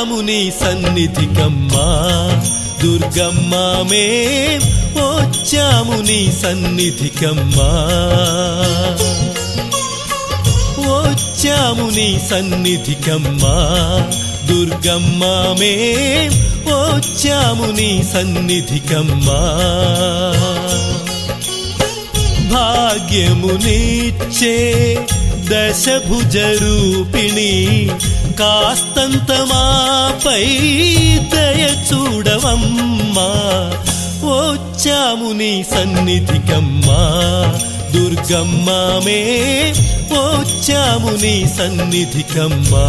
వచ్చాము నీ సన్నిధికమ్మా దుర్గమ్మ మే వచ్చాము నీ సన్నిధికమ్మా వచ్చాము నీ సన్నిధికమ్మా దుర్గమ్మ మే వచ్చాము నీ సన్నిధికమ్మా భాగ్యమునిచ్చే దశభుజ రూపిణి కాస్తంత మాపై దయ చూడవమ్మా వచ్చాము నీ సన్నిధికమ్మా దుర్గమ్మ మే వచ్చాము నీ సన్నిధికమ్మా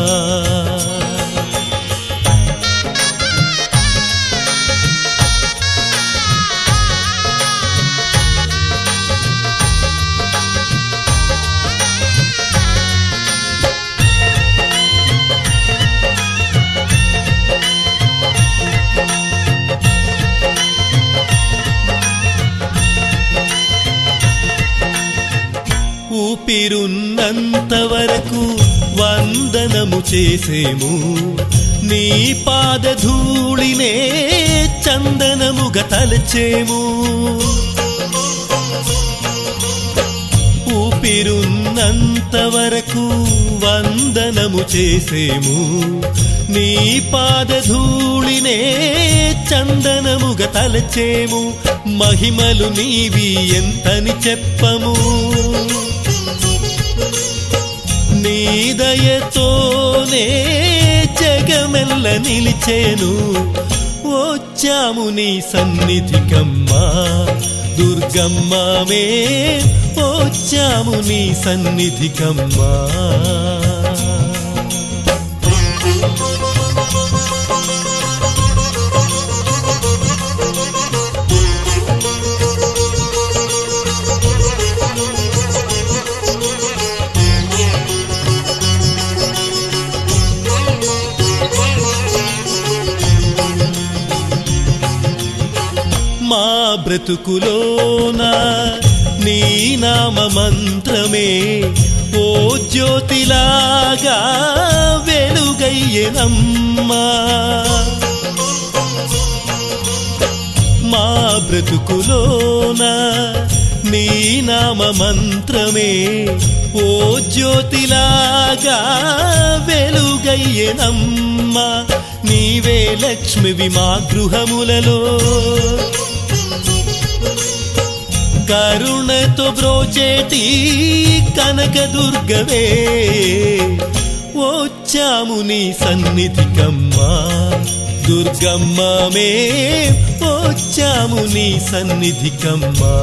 ఊపిరున్నంత వరకు వందనము చేసేము నీ పాదధూళినే చందనముగా తలచేము ఊపిరున్నంత వరకు వందనము చేసేము నీ పాదధూళినే చందనముగా తలచేము మహిమలు నీవి ఎంతని చెప్పము నీ దయతోనే జగమెల్ల నిలిచేను వచ్చాము నీ సన్నిధికమ్మా దుర్గమ్మ మే వచ్చాము నీ సన్నిధికమ్మా మా బ్రతుకులోన నీ నామ మంత్రమే ఓ జ్యోతిలాగా వెలుగయ్యనమ్మా మా బ్రతుకులోన నీ నామ మంత్రమే ఓ జ్యోతిలాగా వెలుగయ్యనమ్మా నీవే లక్ష్మివి మా గృహములలో కరుణతో బ్రోచేటి కనక దుర్గవే వచ్చాము నీ సన్నిధికమ్మా దుర్గమ్మ మే వచ్చాము నీ సన్నిధికమ్మా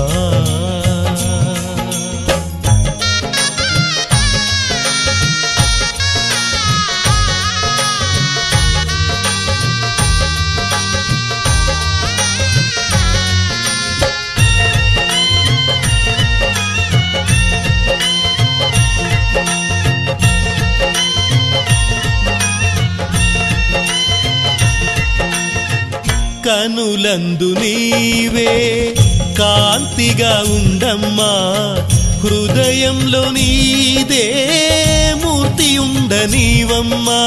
కనులందు నీవే కాంతిగా ఉండమ్మా హృదయంలో నీదే మూర్తి ఉండనీవమ్మా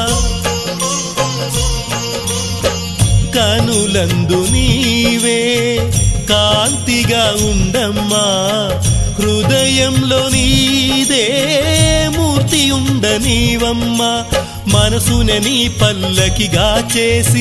కనులందు నీవే కాంతిగా ఉండమ్మా హృదయంలో నీదే మూర్తి ఉండనీవమ్మా మనసున నీ పల్లకిగా చేసి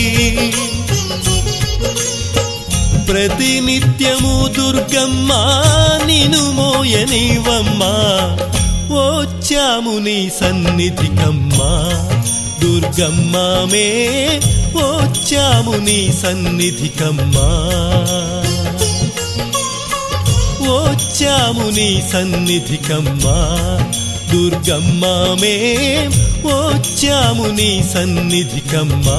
ప్రతినిత్యము దుర్గమ్మ నిను మోయనివమ్మా వచ్చాము నీ సన్నిధికమ్మా దుర్గమ్మ మే వచ్చాము నీ సన్నిధికమ్మా వచ్చాము నీ సన్నిధికమ్మా దుర్గమ్మ మే వచ్చాము నీ సన్నిధికమ్మా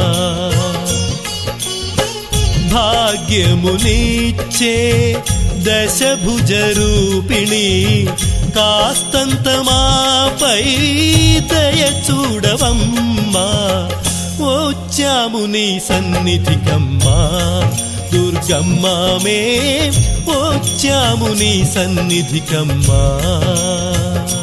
భాగ్యమునిచ్చే దశభుజ రూపిణి కాస్తంత మాపై దయ చూడవమ్మా వచ్చాము నీ సన్నిధికమ్మా దుర్గమ్మ మే వచ్చాము నీ సన్నిధికమ్మా